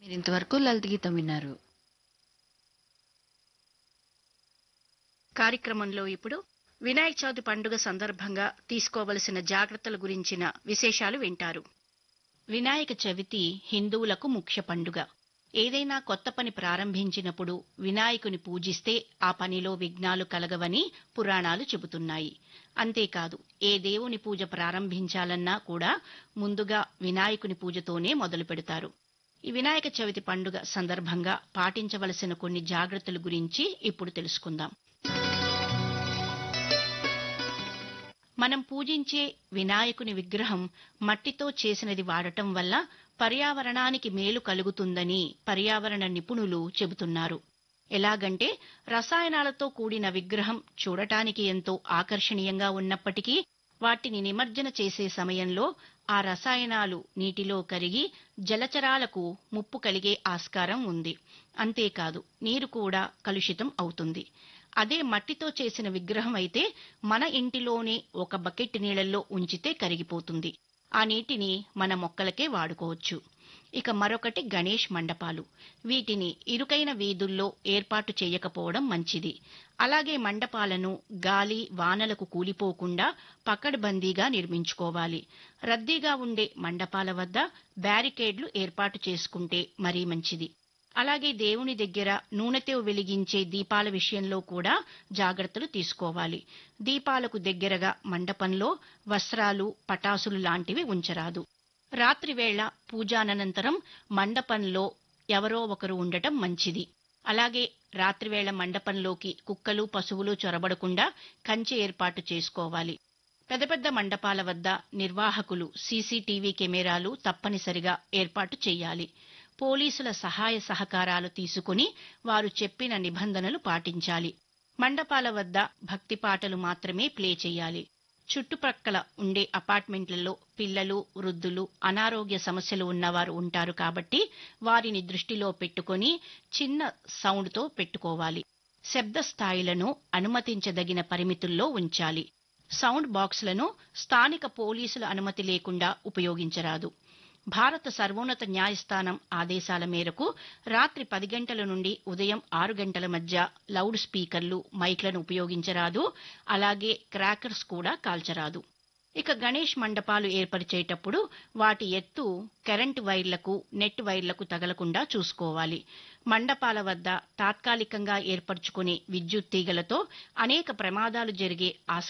మీరు ఇంతవరకు లలిత గీతం విన్నారు కార్యక్రమంలో ఇప్పుడు వినాయక చవితి పండుగ సందర్భంగా తీసుకోవలసిన జాగ్రత్తల గురించిన విశేషాలు వింటారు వినాయక చవితి హిందువులకు ముఖ్య పండుగ ఏదైనా కొత్త పని ప్రారంభించినప్పుడు వినాయకుని పూజిస్తే ఆ పనిలో విఘ్నాలు కలగవని పురాణాలు చెబుతున్నాయి అంతేకాదు ఏ దేవుని పూజ ప్రారంభించాలన్నా కూడా ముందుగా వినాయకుని పూజతోనే మొదలు పెడతారు ఈ వినాయక చవితి పండుగ సందర్భంగా పాటించవలసిన కొన్ని జాగ్రత్తల గురించి ఇప్పుడు తెలుసుకుందాం మనం పూజించే వినాయకుని విగ్రహం మట్టితో చేసినది వాడటం వల్ల పర్యావరణానికి మేలు కలుగుతుందని పర్యావరణ నిపుణులు చెబుతున్నారు ఎలాగంటే రసాయనాలతో కూడిన విగ్రహం చూడటానికి ఎంతో ఆకర్షణీయంగా ఉన్నప్పటికీ వాటిని నిమజ్జన చేసే సమయంలో ఆ రసాయనాలు నీటిలో కరిగి జలచరాలకు ముప్పు కలిగే ఆస్కారం ఉంది అంతేకాదు నీరు కూడా కలుషితం అవుతుంది అదే మట్టితో చేసిన విగ్రహం అయితే మన ఇంటిలోనే ఒక బకెట్ నీళ్ళల్లో ఉంచితే కరిగిపోతుంది ఆ నీటిని మన మొక్కలకే వాడుకోవచ్చు ఇక మరొకటి గణేష్ మండపాలు వీటిని ఇరుకైన వీధుల్లో ఏర్పాటు చేయకపోవడం మంచిది అలాగే మండపాలను గాలి వానలకు కూలిపోకుండా పకడ్బందీగా నిర్మించుకోవాలి రద్దీగా ఉండే మండపాల వద్ద బ్యారికేడ్లు ఏర్పాటు చేసుకుంటే మరీ మంచిది అలాగే దేవుని దగ్గర నూనెతో వెలిగించే దీపాల విషయంలో కూడా జాగ్రత్తలు తీసుకోవాలి దీపాలకు దగ్గరగా మండపంలో వస్త్రాలు పటాసులు లాంటివి ఉంచరాదు రాత్రివేళ పూజానంతరం మండపంలో ఎవరో ఒకరు ఉండటం మంచిది అలాగే రాత్రివేళ మండపంలోకి కుక్కలు పశువులు చొరబడకుండా కంచె ఏర్పాటు చేసుకోవాలి పెద్ద పెద్ద మండపాల వద్ద నిర్వాహకులు సీసీటీవీ కెమెరాలు తప్పనిసరిగా ఏర్పాటు చేయాలి పోలీసుల సహాయ సహకారాలు తీసుకుని వారు చెప్పిన నిబంధనలు పాటించాలి మండపాల వద్ద భక్తి పాటలు మాత్రమే ప్లే చేయాలి చుట్టుప్రక్కల ఉండే అపార్ట్మెంట్లలో పిల్లలు వృద్ధులు అనారోగ్య సమస్యలు ఉన్నవారు ఉంటారు కాబట్టి వారిని దృష్టిలో పెట్టుకొని చిన్న సౌండ్తో పెట్టుకోవాలి శబ్ద స్థాయిలను అనుమతించదగిన పరిమితుల్లో ఉంచాలి సౌండ్ బాక్స్లను స్థానిక పోలీసుల అనుమతి లేకుండా ఉపయోగించరాదు భారత సర్వోన్నత న్యాయస్థానం ఆదేశాల మేరకు రాత్రి పది గంటల నుండి ఉదయం ఆరు గంటల మధ్య లౌడ్ స్పీకర్లు మైక్లను ఉపయోగించరాదు అలాగే క్రాకర్స్ కూడా కాల్చరాదు ఇక గణేష్ మండపాలు ఏర్పరిచేటప్పుడు వాటి ఎత్తు కరెంటు వైర్లకు నెట్ వైర్లకు తగలకుండా చూసుకోవాలి మండపాల వద్ద తాత్కాలికంగా ఏర్పరచుకునే విద్యుత్ తీగలతో అనేక ప్రమాదాలు జరిగే ఆస్కారం